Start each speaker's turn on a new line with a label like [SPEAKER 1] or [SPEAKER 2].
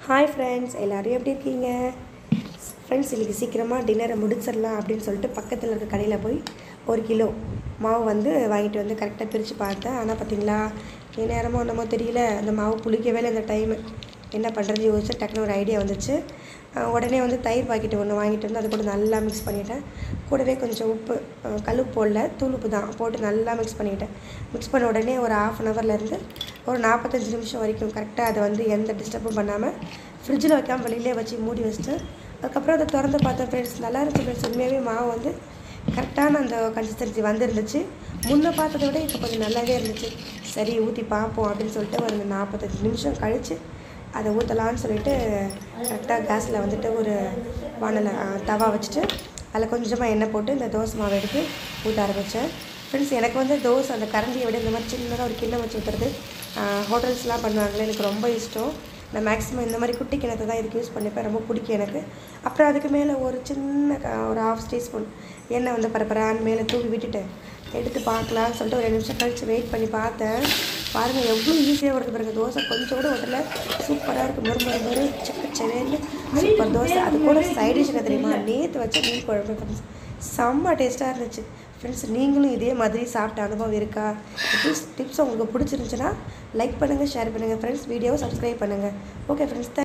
[SPEAKER 1] hi friends எல்லோரும் எப்படி இருக்கீங்க ஃப்ரெண்ட்ஸ் இன்றைக்கி சீக்கிரமாக டின்னரை முடிச்சிடலாம் அப்படின்னு சொல்லிட்டு பக்கத்தில் இருக்க கடையில் போய் ஒரு கிலோ மாவு வந்து வாங்கிட்டு வந்து கரெக்டாக பிரித்து பார்த்தேன் ஆனால் பார்த்தீங்களா என் நேரமோ என்னமோ தெரியல அந்த மாவு புளிக்கவே இல்லை இந்த டைமு என்ன பண்ணுறது யோசிச்சு டக்குனு ஒரு ஐடியா வந்துச்சு அஹ் உடனே வந்து தயிர் பாக்கெட் ஒன்று வாங்கிட்டு வந்து அது கூட நல்லா மிக்ஸ் பண்ணிட்டேன் கூடவே கொஞ்சம் உப்பு அஹ் கல் போடல தூள் உப்பு தான் போட்டு நல்லா மிக்ஸ் பண்ணிட்டேன் மிக்ஸ் பண்ண உடனே ஒரு ஆஃப் அன் ஹவர்லேருந்து ஒரு நாற்பத்தஞ்சு நிமிஷம் வரைக்கும் கரெக்டாக அதை வந்து எந்த டிஸ்டர்பும் பண்ணாமல் ஃப்ரிட்ஜில் வைக்காமல் வெளியிலே வச்சு மூடி வச்சுட்டு அதுக்கப்புறம் அதை திறந்து பார்த்தேன் ஃப்ரெண்ட்ஸ் நல்லா இருந்துச்சு ஃப்ரெண்ட்ஸ் உண்மையாகவே மாவு வந்து கரெக்டான அந்த கன்சிஸ்டன்சி வந்துருந்துச்சு முன்ன பார்த்ததை விட இப்போ கொஞ்சம் நல்லாவே இருந்துச்சு சரி ஊற்றி பார்ப்போம் அப்படின்னு சொல்லிட்டு ஒரு நாற்பத்தஞ்சு நிமிஷம் கழித்து அதை ஊற்றலான்னு சொல்லிட்டு கரெக்டாக கேஸில் வந்துட்டு ஒரு வானலை ஆ, தவா வச்சுட்டு அதில் கொஞ்சமாக எண்ணெய் போட்டு இந்த தோசை மாவு எடுத்து ஊற்ற ஆரம்பித்தேன் ஃப்ரெண்ட்ஸ் எனக்கு வந்து தோசை அந்த கரண்டியை விட இந்த மாதிரி சின்னதாக ஒரு கிண்ணம் வச்சு ஊற்றுறது ஹோட்டல்ஸ்லாம் பண்ணுவாங்களே எனக்கு ரொம்ப இஷ்டம் நான் மேக்ஸிமம் இந்த மாதிரி குட்டி கிணத்தை தான் இதுக்கு யூஸ் பண்ணிப்பேன் ரொம்ப பிடிக்கும் எனக்கு அப்புறம் அதுக்கு மேலே ஒரு சின்ன க- ஒரு ஹாஃப் டீஸ்பூன் எண்ணெய் வந்து பரப்பரான்னு மேலே தூவி விட்டுட்டு எடுத்து பார்க்கலான்னு சொல்லிட்டு ஒரு ரெண்டு நிமிஷம் கழிச்சு வெயிட் பண்ணி பார்த்தேன் பாருங்கள் எவ்வளோ ஈஸியாக வருது பாருங்க தோசை கொஞ்சம் கூட ஒட்டல சூப்பராக இருக்குது மொறு மொறு மொறு செக்க செவேன்னு சூப்பர் தோசை அது கூட சைட் டிஷ் என்ன தெரியுமா நேற்று வச்ச மீன் குழம்பு ஃப்ரெண்ட்ஸ் செம்ம டேஸ்ட்டாக இருந்துச்சு ஃப்ரெண்ட்ஸ் நீங்களும் இதே மாதிரி சாப்பிட்ட அனுபவம் இருக்கா டிப்ஸ் டிப்ஸ் உங்களுக்கு பிடிச்சிருந்துச்சுன்னா லைக் பண்ணுங்கள் ஷேர் பண்ணுங்கள் ஃப்ரெண்ட்ஸ் வீடியோவை சப்ஸ்கிரைப் பண்ணுங்கள் ஓகே ஃப்ரெண்ட்ஸ்